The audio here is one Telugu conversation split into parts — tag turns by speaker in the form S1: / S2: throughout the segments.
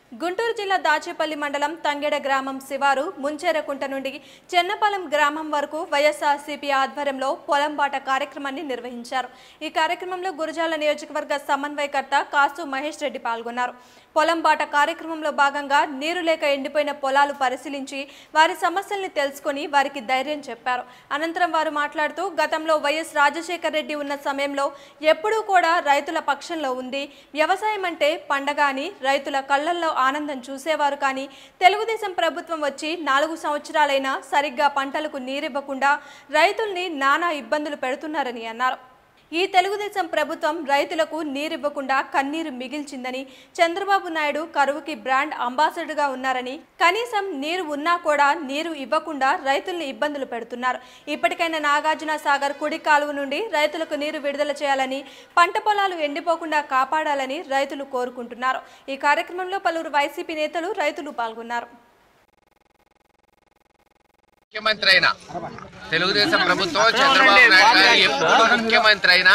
S1: గుంటూరు జిల్లా దాచేపల్లి మండలం తంగెడ గ్రామం శివారు ముంచేరకుంట నుండి చెన్నపాలెం గ్రామం వరకు వైఎస్ఆర్సీపీ ఆధ్వర్యంలో పొలంబాట కార్యక్రమాన్ని నిర్వహించారు ఈ కార్యక్రమంలో గురజాల నియోజకవర్గ సమన్వయకర్త కాసు మహేష్ రెడ్డి పాల్గొన్నారు పొలంబాట కార్యక్రమంలో భాగంగా నీరు లేక ఎండిపోయిన పొలాలు పరిశీలించి వారి సమస్యల్ని తెలుసుకొని వారికి ధైర్యం చెప్పారు అనంతరం వారు మాట్లాడుతూ గతంలో వైఎస్ రాజశేఖర్ రెడ్డి ఉన్న సమయంలో ఎప్పుడూ కూడా రైతుల పక్షంలో ఉంది వ్యవసాయం అంటే పండగ అని రైతుల కళ్ళల్లో ఆనందం చూసేవారు కానీ తెలుగుదేశం ప్రభుత్వం వచ్చి నాలుగు సంవత్సరాలైనా సరిగ్గా పంటలకు నీరివ్వకుండా రైతుల్ని నానా ఇబ్బందులు పెడుతున్నారని అన్నారు ఈ తెలుగుదేశం ప్రభుత్వం రైతులకు నీరివ్వకుండా కన్నీరు మిగిల్చిందని చంద్రబాబు నాయుడు కరువుకి బ్రాండ్ అంబాసిడర్గా ఉన్నారని కనీసం నీరు ఉన్నా కూడా నీరు ఇవ్వకుండా రైతుల్ని ఇబ్బందులు పెడుతున్నారు ఇప్పటికైనా నాగార్జున సాగర్ కుడి కాలువ నుండి రైతులకు నీరు విడుదల చేయాలని పంట పొలాలు ఎండిపోకుండా కాపాడాలని రైతులు కోరుకుంటున్నారు ఈ కార్యక్రమంలో పలువురు వైసీపీ నేతలు రైతులు పాల్గొన్నారు
S2: ముఖ్యమంత్రి అయినా తెలుగుదేశం ప్రభుత్వం చంద్రబాబు నాయుడు గారు ఎప్పుడు ముఖ్యమంత్రి అయినా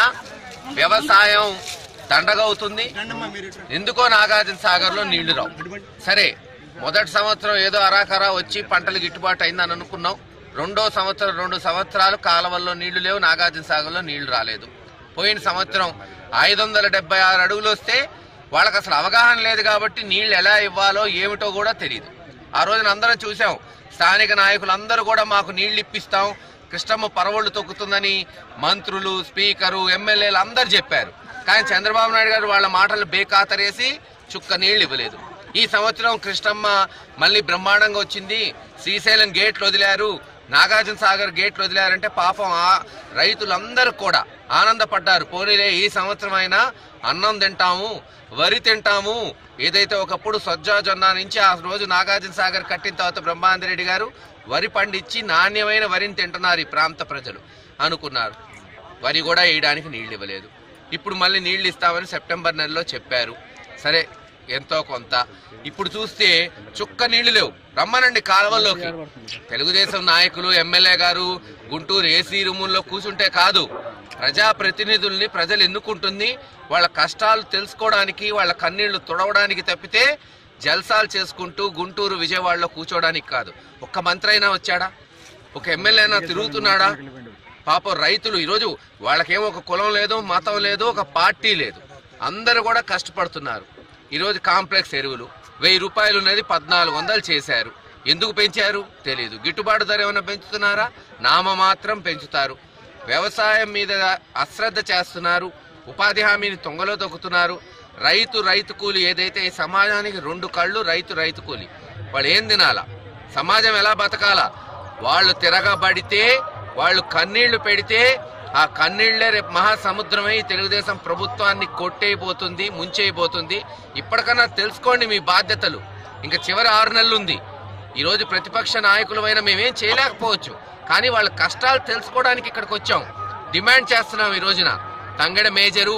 S2: వ్యవసాయం దండగవుతుంది ఎందుకో నాగార్జున సాగర్ లో నీళ్లు రావు సరే మొదటి సంవత్సరం ఏదో అరాకరా వచ్చి పంటలు గిట్టుబాటు అయిందని అనుకున్నాం రెండో సంవత్సరం రెండు సంవత్సరాలు కాలువల్లో నీళ్లు లేవు నాగార్జున సాగర్ లో నీళ్లు రాలేదు పోయిన సంవత్సరం ఐదు వందల డెబ్బై ఆరు అడుగులు వస్తే వాళ్ళకి అసలు అవగాహన లేదు కాబట్టి నీళ్లు ఎలా ఇవ్వాలో ఏమిటో కూడా తెలియదు ఆ రోజున అందరం చూసాం స్థానిక నాయకులందరూ కూడా మాకు నీళ్లు ఇప్పిస్తాం కృష్ణమ్మ పరవళ్లు తొక్కుతుందని మంత్రులు స్పీకరు ఎమ్మెల్యేలు అందరు చెప్పారు కానీ చంద్రబాబు నాయుడు గారు వాళ్ళ మాటలు బేఖాతరేసి చుక్క నీళ్లు ఇవ్వలేదు ఈ సంవత్సరం కృష్ణమ్మ మళ్ళీ బ్రహ్మాండంగా వచ్చింది శ్రీశైలం గేట్లు వదిలారు నాగార్జున సాగర్ గేట్లు వదిలారంటే పాపం ఆ రైతులందరూ కూడా ఆనందపడ్డారు పోనీలే ఈ సంవత్సరం అయినా అన్నం తింటాము వరి తింటాము ఏదైతే ఒకప్పుడు సజ్జా జొన్న నుంచి ఆ రోజు నాగార్జున సాగర్ కట్టిన తర్వాత బ్రహ్మాందరెడ్డి గారు వరి పండించి నాణ్యమైన వరిని తింటున్నారు ఈ ప్రాంత ప్రజలు అనుకున్నారు వరి కూడా వేయడానికి నీళ్లు ఇవ్వలేదు ఇప్పుడు మళ్ళీ నీళ్లు ఇస్తామని సెప్టెంబర్ నెలలో చెప్పారు సరే ఎంతో కొంత ఇప్పుడు చూస్తే చుక్క నీళ్లు లేవు రమ్మనండి కాలువల్లోకి తెలుగుదేశం నాయకులు ఎమ్మెల్యే గారు గుంటూరు ఏసీ రూముల్లో కూర్చుంటే కాదు ప్రజా ప్రతినిధుల్ని ప్రజలు ఎన్నుకుంటుంది వాళ్ళ కష్టాలు తెలుసుకోవడానికి వాళ్ళ కన్నీళ్లు తుడవడానికి తప్పితే జల్సాలు చేసుకుంటూ గుంటూరు విజయవాడలో కూర్చోవడానికి కాదు ఒక్క మంత్రి అయినా వచ్చాడా ఒక ఎమ్మెల్యే అయినా తిరుగుతున్నాడా పాపం రైతులు ఈరోజు వాళ్ళకేమో ఒక కులం లేదు మతం లేదు ఒక పార్టీ లేదు అందరూ కూడా కష్టపడుతున్నారు ఈరోజు కాంప్లెక్స్ ఎరువులు వెయ్యి రూపాయలు ఉన్నది పద్నాలుగు వందలు చేశారు ఎందుకు పెంచారు తెలియదు గిట్టుబాటు ధర ఏమైనా పెంచుతున్నారా నామ మాత్రం పెంచుతారు వ్యవసాయం మీద అశ్రద్ధ చేస్తున్నారు ఉపాధి హామీని తొంగలో తొక్కుతున్నారు రైతు రైతు కూలి ఏదైతే ఈ సమాజానికి రెండు కళ్ళు రైతు రైతు కూలి వాళ్ళు ఏం తినాలా సమాజం ఎలా బతకాలా వాళ్ళు తిరగబడితే వాళ్ళు కన్నీళ్లు పెడితే ఆ కన్నీళ్లే రేపు మహాసముద్రమై ఈ తెలుగుదేశం ప్రభుత్వాన్ని కొట్టేయబోతుంది ముంచేయబోతుంది ఇప్పటికన్నా తెలుసుకోండి మీ బాధ్యతలు ఇంకా చివరి ఆరు నెలలు ఉంది ఈ రోజు ప్రతిపక్ష నాయకులమైన మేమేం చేయలేకపోవచ్చు కానీ వాళ్ళ కష్టాలు తెలుసుకోవడానికి ఇక్కడికి వచ్చాం డిమాండ్ చేస్తున్నాం ఈ రోజున తంగెడ మేజరు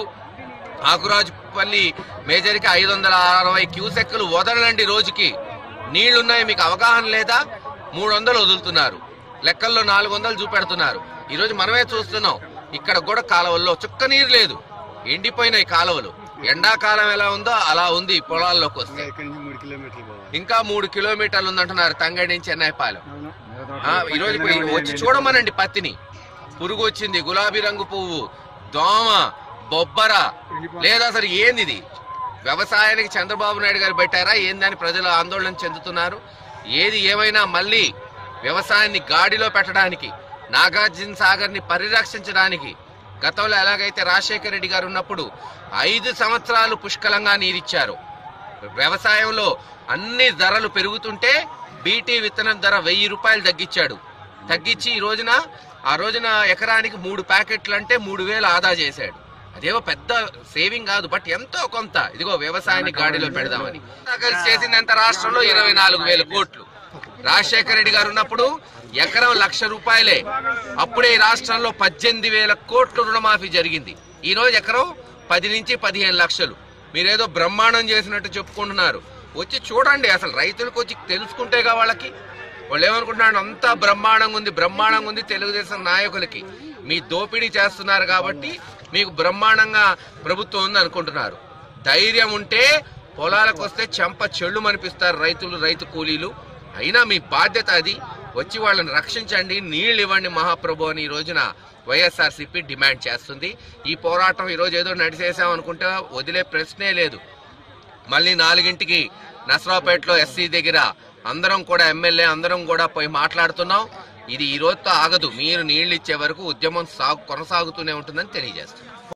S2: ఆకురాజుపల్లి మేజర్కి ఐదు వందల అరవై క్యూసెక్కులు వదలండి రోజుకి నీళ్లున్నాయి మీకు అవగాహన లేదా మూడు వందలు వదులుతున్నారు లెక్కల్లో నాలుగు వందలు చూపెడుతున్నారు ఈ రోజు మనమే చూస్తున్నాం ఇక్కడ కూడా కాలువల్లో చుక్క నీరు లేదు ఎండిపోయినాయి కాలువలు ఎండాకాలం ఎలా ఉందో అలా ఉంది పొలాల్లోకి వస్తే
S3: ఇక్కడి నుంచి మూడు కిలోమీటర్లు పోవాలి
S2: ఇంకా మూడు కిలోమీటర్లు ఉందంటున్నారు తంగడి నుంచి చెన్నైపాలెం ఆ, ఈ రోజు పోయి వచ్చి చూడమనండి పత్తిని పురుగు వచ్చింది గులాబీ రంగు పువ్వు దోమ బొబ్బర లేదా అసలు ఏంది ఇది వ్యవసాయానికి చంద్రబాబు నాయుడు గారు పెట్టారా ఏందని ప్రజలు ఆందోళన చెందుతున్నారు ఏది ఏమైనా మళ్ళీ వ్యవసాయాన్ని గాడిలో పెట్టడానికి నాగార్జున సాగర్ ని పరిరక్షించడానికి గతంలో ఎలాగైతే రాజశేఖర రెడ్డి గారు ఉన్నప్పుడు ఐదు సంవత్సరాలు పుష్కలంగా నీరిచ్చారు వ్యవసాయంలో అన్ని ధరలు పెరుగుతుంటే బీటీ విత్తనం ధర వెయ్యి రూపాయలు తగ్గించాడు తగ్గించి ఈ రోజున ఆ రోజున ఎకరానికి మూడు ప్యాకెట్లు అంటే మూడు వేలు ఆదా చేశాడు అదేవో పెద్ద సేవింగ్ కాదు బట్ ఎంతో కొంత ఇదిగో వ్యవసాయాన్ని గాడిలో పెడదామని కలిసి చేసింది ఎంత రాష్ట్రంలో ఇరవై నాలుగు వేల కోట్లు రాజశేఖర రెడ్డి గారు ఉన్నప్పుడు ఎకరం లక్ష రూపాయలే అప్పుడే ఈ రాష్ట్రంలో పద్దెనిమిది వేల కోట్లు రుణమాఫీ జరిగింది ఈ రోజు ఎకరం పది నుంచి పదిహేను లక్షలు మీరేదో బ్రహ్మాండం చేసినట్టు చెప్పుకుంటున్నారు వచ్చి చూడండి అసలు రైతులకు వచ్చి తెలుసుకుంటేగా వాళ్ళకి వాళ్ళు ఏమనుకుంటున్నారు అంతా బ్రహ్మాండంగా ఉంది బ్రహ్మాండంగా ఉంది తెలుగుదేశం నాయకులకి మీ దోపిడీ చేస్తున్నారు కాబట్టి మీకు బ్రహ్మాండంగా ప్రభుత్వం ఉంది అనుకుంటున్నారు ధైర్యం ఉంటే పొలాలకు వస్తే చెంప చెళ్ళు మనిపిస్తారు రైతులు రైతు కూలీలు అయినా మీ బాధ్యత అది వచ్చి వాళ్ళని రక్షించండి నీళ్ళు ఇవ్వండి మహాప్రభు అని ఈ రోజున వైఎస్ఆర్సీపీ డిమాండ్ చేస్తుంది ఈ పోరాటం ఈ రోజు ఏదో నడిచేసాం అనుకుంటే వదిలే ప్రశ్నే లేదు మళ్ళీ నాలుగింటికి నసరావుపేటలో ఎస్సీ దగ్గర అందరం కూడా ఎమ్మెల్యే అందరం కూడా పోయి మాట్లాడుతున్నాం ఇది ఈ రోజుతో ఆగదు మీరు నీళ్లు ఇచ్చే వరకు ఉద్యమం సాగు కొనసాగుతూనే ఉంటుందని తెలియజేస్తున్నాం